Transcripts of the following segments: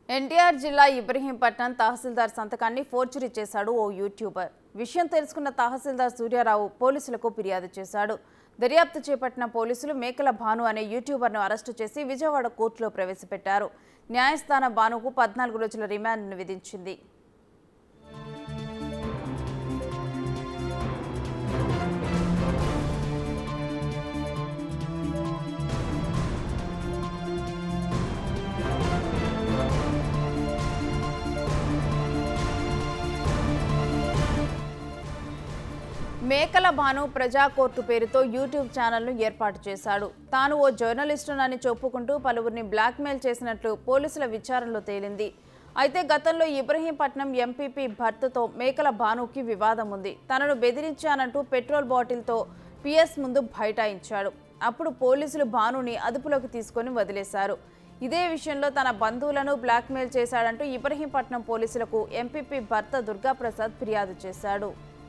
ఎన్టీఆర్ జిల్లా ఇబ్రహీంపట్నం తహసీల్దార్ సంతకాన్ని ఫోర్జరీ చేశాడు ఓ యూట్యూబర్ విషయం తెలుసుకున్న తహసీల్దార్ సూర్యారావు పోలీసులకు ఫిర్యాదు చేశాడు దర్యాప్తు చేపట్టిన పోలీసులు మేకల భాను అనే యూట్యూబర్ను అరెస్టు చేసి విజయవాడ కోర్టులో ప్రవేశపెట్టారు న్యాయస్థానం భానుకు పద్నాలుగు రోజుల రిమాండ్ను విధించింది మేకల భాను ప్రజా కోర్టు పేరుతో యూట్యూబ్ ఛానల్ను ఏర్పాటు చేశాడు తాను ఓ జర్నలిస్టునని చెప్పుకుంటూ పలువురిని బ్లాక్మెయిల్ చేసినట్లు పోలీసుల విచారణలో తేలింది అయితే గతంలో ఇబ్రహీంపట్నం ఎంపీపీ భర్తతో మేకల భానుకి వివాదం ఉంది తనను బెదిరించానంటూ పెట్రోల్ బాటిల్తో పిఎస్ ముందు బైఠాయించాడు అప్పుడు పోలీసులు భానుని అదుపులోకి తీసుకొని వదిలేశారు ఇదే విషయంలో తన బంధువులను బ్లాక్మెయిల్ చేశాడంటూ ఇబ్రహీంపట్నం పోలీసులకు ఎంపీపీ భర్త దుర్గాప్రసాద్ ఫిర్యాదు చేశాడు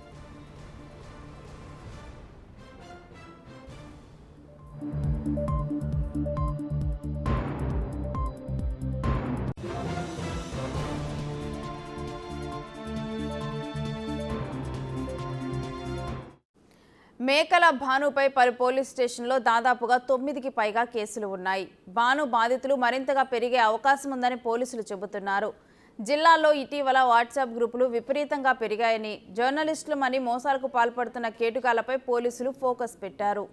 మేకల భానుపై పలు పోలీస్ స్టేషన్లో దాదాపుగా తొమ్మిదికి పైగా కేసులు ఉన్నాయి భాను బాధితులు మరింతగా పెరిగే అవకాశం ఉందని పోలీసులు చెబుతున్నారు జిల్లాలో ఇటీవల వాట్సాప్ గ్రూపులు విపరీతంగా పెరిగాయని జర్నలిస్టులమని మోసాలకు పాల్పడుతున్న కేటుగాలపై పోలీసులు ఫోకస్ పెట్టారు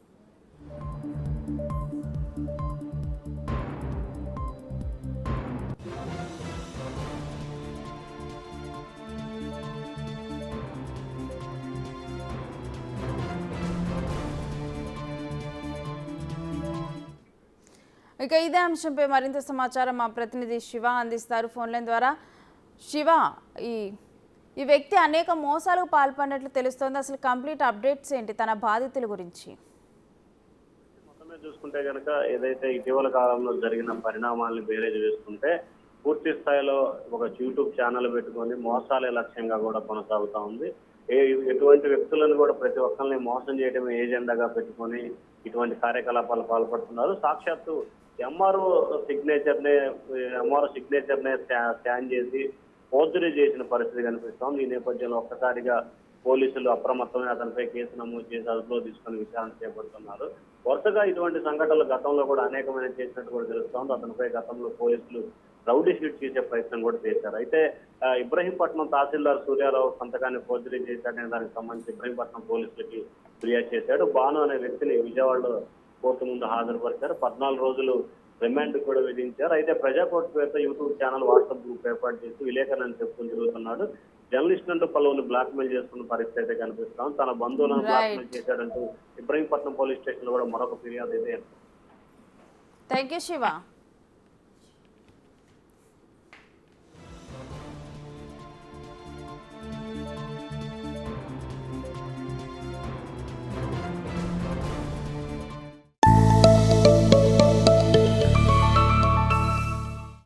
ఇక ఇదే అంశంపై మరింత సమాచారం మా ప్రతినిధి శివ అందిస్తారు ఫోన్ లైన్ ద్వారా శివ ఈ ఈ వ్యక్తి అనేక మోసాలకు పాల్పడినట్లు తెలుస్తోంది అసలు కంప్లీట్ అప్డేట్స్ ఏంటి తన బాధితుల గురించి మొత్తమే చూసుకుంటే కనుక ఏదైతే ఇటీవల కాలంలో జరిగిన పరిణామాలను బేరేజ్ వేసుకుంటే పూర్తి స్థాయిలో ఒక యూట్యూబ్ ఛానల్ పెట్టుకొని మోసాలే లక్ష్యంగా కూడా కొనసాగుతా ఉంది ఏ ఎటువంటి వ్యక్తులను కూడా ప్రతి ఒక్కరిని మోసం చేయడమే ఏజెండాగా పెట్టుకొని ఇటువంటి కార్యకలాపాలు పాల్పడుతున్నారు సాక్షాత్తు ఎంఆర్ఓ సిగ్నేచర్ నే ఎంఆర్ఓ సిగ్నేచర్ నే స్కా- స్కాన్ చేసి ఫోర్జరీ చేసిన పరిస్థితి కనిపిస్తోంది ఈ నేపథ్యంలో ఒక్కసారిగా పోలీసులు అప్రమత్తమై అతనిపై కేసు నమోదు చేసి అదుపులో తీసుకుని విచారణ చేపడుతున్నారు వరుసగా ఇటువంటి సంఘటనలు గతంలో కూడా అనేకమైన చేసినట్టు కూడా తెలుస్తోంది అతనిపై గతంలో పోలీసులు రౌడీ షీట్ చేసే ప్రయత్నం కూడా చేశారు అయితే ఆ, ఇబ్రహీంపట్నం తహసీల్దార్ సూర్యారావు సంతకాన్ని ఫోర్జరీ చేశాడనే దానికి సంబంధించి ఇబ్రహీంపట్నం పోలీసులకి ఫిర్యాదు చేశాడు భాను అనే వ్యక్తిని విజయవాడలో కోర్టు ముందు హాజరుపరిచారు పద్నాలుగు రోజులు రిమాండ్ కూడా విధించారు అయితే ప్రజా కోర్టు పేరుతో యూట్యూబ్ ఛానల్ వాట్సాప్ గ్రూప్ ఏర్పాటు చేసి విలేకరులను చెప్పుకుని తిరుగుతున్నాడు జర్నలిస్ట్ అంటూ పలువురిని బ్లాక్మెయిల్ చేస్తున్న పరిస్థితి అయితే కనిపిస్తాం తన బంధువులను Right. బ్లాక్మెయిల్ చేశాడంటూ ఇబ్రహీంపట్నం పోలీస్ స్టేషన్ లో కూడా మరొక ఫిర్యాదు అయితే థ్యాంక్ యూ శివ